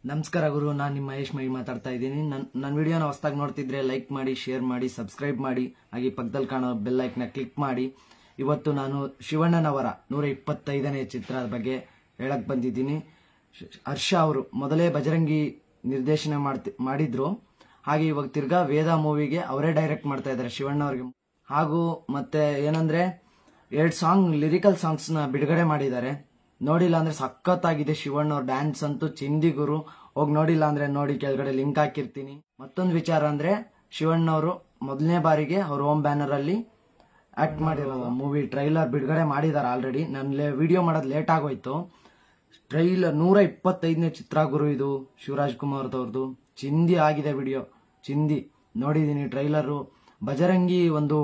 ನಮಸ್ಕಾರ ಗುರು ನಾನು ನಿಮ್ಮ ಮಹೇಶ್ ಮೈ ಮಾತಾಡ್ತಾ ಇದ್ದೀನಿ ನನ್ನ ನನ್ನ ವಿಡಿಯೋನ ಹೊಸದಾಗಿ ನೋಡ್ತಿದ್ರೆ ಲೈಕ್ ಮಾಡಿ ಶೇರ್ ಮಾಡಿ ಸಬ್ಸ್ಕ್ರೈಬ್ ಮಾಡಿ ಹಾಗೆ ಪಕ್ಕದಲ್ಲಿ ಕಾಣೋ ಬೆಲ್ ಐಕ್ನ ಕ್ಲಿಕ್ ಮಾಡಿ ಇವತ್ತು ನಾನು ಶಿವಣ್ಣನವರ ನೂರ ಇಪ್ಪತ್ತೈದನೇ ಚಿತ್ರದ ಬಗ್ಗೆ ಹೇಳಕ್ ಬಂದಿದ್ದೀನಿ ಶ- ಹರ್ಷ ಅವರು ಮೊದಲೇ ಬಜರಂಗಿ ನಿರ್ದೇಶನ ಮಾಡ್ತಿ ಮಾಡಿದ್ರು ಹಾಗೆ ಇವಾಗ ತಿರ್ಗಾ ವೇದ ಮೂವಿಗೆ ಅವರೇ ಡೈರೆಕ್ಟ್ ಮಾಡ್ತಾ ಇದ್ದಾರೆ ಶಿವಣ್ಣ ಅವ್ರಿಗೆ ಹಾಗೂ ಮತ್ತೆ ಏನಂದ್ರೆ ಎರಡು ಸಾಂಗ್ ಲಿರಿಕಲ್ ಸಾಂಗ್ಸ್ ನ ಬಿಡುಗಡೆ ಮಾಡಿದ್ದಾರೆ ನೋಡಿಲ್ಲ ಅಂದ್ರೆ ಸಖತ್ತಾಗಿದೆ ಶಿವಣ್ಣ ಅವ್ರ ಡ್ಯಾನ್ಸ್ ಅಂತೂ ಚಿಂದಿ ಗುರು ಹೋಗಿ ನೋಡಿಲ್ಲ ಅಂದ್ರೆ ನೋಡಿ ಕೆಳಗಡೆ ಲಿಂಕ್ ಹಾಕಿರ್ತೀನಿ ಮತ್ತೊಂದು ವಿಚಾರ ಅಂದ್ರೆ ಶಿವಣ್ಣ ಅವರು ಮೊದಲನೇ ಬಾರಿಗೆ ಅವ್ರ ಹೋಮ್ ಬ್ಯಾನರ್ ಅಲ್ಲಿ ಆಕ್ಟ್ ಮಾಡಿರೋ ಮೂವಿ ಟ್ರೈಲರ್ ಬಿಡುಗಡೆ ಮಾಡಿದ್ದಾರೆ ಆಲ್ರೆಡಿ ನನ್ನ ವಿಡಿಯೋ ಮಾಡೋದು ಲೇಟ್ ಆಗೋಯ್ತು ಟ್ರೈಲರ್ ನೂರ ಇಪ್ಪತ್ತೈದನೇ ಚಿತ್ರ ಗುರು ಇದು ಶಿವರಾಜ್ ಕುಮಾರ್ ಅವ್ರದ್ದು ಚಿಂದಿ ಆಗಿದೆ ವಿಡಿಯೋ ಚಿಂದಿ ನೋಡಿದೀನಿ ಟ್ರೈಲರು ಬಜರಂಗಿ ಒಂದು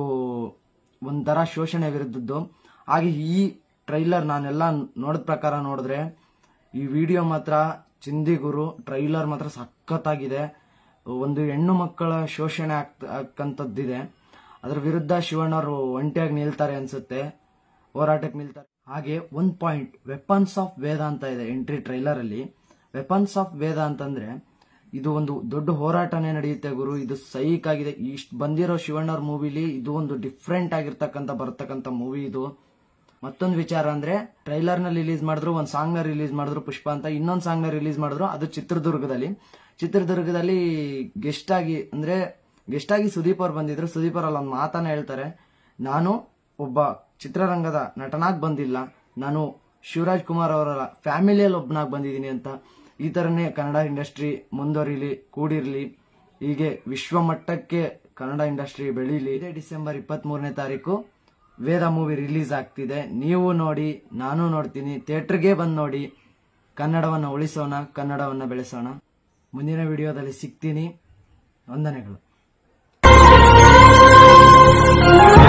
ಒಂಥರ ಶೋಷಣೆ ವಿರುದ್ಧದ್ದು ಹಾಗೆ ಈ ಟ್ರೈಲರ್ ನಾನೆಲ್ಲ ನೋಡಿದ ಪ್ರಕಾರ ನೋಡಿದ್ರೆ ಈ ವಿಡಿಯೋ ಮಾತ್ರ ಚಿಂದಿ ಗುರು ಟ್ರೈಲರ್ ಮಾತ್ರ ಸಖತ್ತಾಗಿದೆ ಒಂದು ಹೆಣ್ಣು ಮಕ್ಕಳ ಶೋಷಣೆ ಆಗ್ತ ಆಗ್ತಂತದ್ದಿದೆ ಅದ್ರ ವಿರುದ್ಧ ಶಿವಣ್ಣವರು ಒಂಟಿಯಾಗಿ ನಿಲ್ತಾರೆ ಅನ್ಸುತ್ತೆ ಹೋರಾಟಕ್ಕೆ ನಿಲ್ತಾರೆ ಹಾಗೆ ಒಂದ್ ಪಾಯಿಂಟ್ ವೆಪನ್ಸ್ ಆಫ್ ವೇದ ಅಂತ ಇದೆ ಎಂಟ್ರಿ ಟ್ರೈಲರ್ ಅಲ್ಲಿ ವೆಪನ್ಸ್ ಆಫ್ ವೇದ ಅಂತಂದ್ರೆ ಇದು ಒಂದು ದೊಡ್ಡ ಹೋರಾಟನೇ ನಡೆಯುತ್ತೆ ಗುರು ಇದು ಸೈಕ್ ಆಗಿದೆ ಇಷ್ಟು ಬಂದಿರೋ ಶಿವಣ್ಣವ್ರ ಮೂವಿಲಿ ಇದು ಒಂದು ಡಿಫ್ರೆಂಟ್ ಆಗಿರ್ತಕ್ಕಂಥ ಬರ್ತಕ್ಕಂಥ ಮೂವಿ ಇದು ಮತ್ತೊಂದು ವಿಚಾರ ಅಂದ್ರೆ ಟ್ರೈಲರ್ ನ ರಿಲೀಸ್ ಮಾಡಿದ್ರು ಒಂದ್ ಸಾಂಗ್ ನ ರಿಲೀಸ್ ಮಾಡಿದ್ರು ಪುಷ್ಪ ಅಂತ ಇನ್ನೊಂದ್ ಸಾಂಗ್ ನ ರಿಲೀಸ್ ಮಾಡಿದ್ರು ಅದು ಚಿತ್ರದುರ್ಗದಲ್ಲಿ ಚಿತ್ರದುರ್ಗದಲ್ಲಿ ಗೆಸ್ಟ್ ಆಗಿ ಅಂದ್ರೆ ಗೆಸ್ಟ್ ಆಗಿ ಸುದೀಪ್ ಅವ್ರು ಬಂದಿದ್ರು ಸುದೀಪ್ ಅವ್ರು ಅಲ್ಲಿ ಒಂದು ಮಾತನ್ನ ಹೇಳ್ತಾರೆ ನಾನು ಒಬ್ಬ ಚಿತ್ರರಂಗದ ನಟನಾಗ್ ಬಂದಿಲ್ಲ ನಾನು ಶಿವರಾಜ್ ಕುಮಾರ್ ಅವರ ಫ್ಯಾಮಿಲಿಯಲ್ಲಿ ಒಬ್ಬನಾಗ್ ಬಂದಿದ್ದೀನಿ ಅಂತ ಈ ತರನೇ ಕನ್ನಡ ಇಂಡಸ್ಟ್ರಿ ಮುಂದುವರಿಲಿ ಕೂಡಿರ್ಲಿ ಹೀಗೆ ವಿಶ್ವ ಮಟ್ಟಕ್ಕೆ ಕನ್ನಡ ಇಂಡಸ್ಟ್ರಿ ಬೆಳೀಲಿ ಇದೇ ಡಿಸೆಂಬರ್ ಇಪ್ಪತ್ತ್ ಮೂರನೇ ತಾರೀಕು ವೇದ ಮೂವಿ ರಿಲೀಸ್ ಆಗ್ತಿದೆ ನೀವು ನೋಡಿ ನಾನು ನೋಡ್ತೀನಿ ಥಿಯೇಟರ್ಗೆ ಬಂದು ನೋಡಿ ಕನ್ನಡವನ್ನ ಉಳಿಸೋಣ ಕನ್ನಡವನ್ನ ಬೆಳೆಸೋಣ ಮುಂದಿನ ವಿಡಿಯೋದಲ್ಲಿ ಸಿಗ್ತೀನಿ ವಂದನೆಗಳು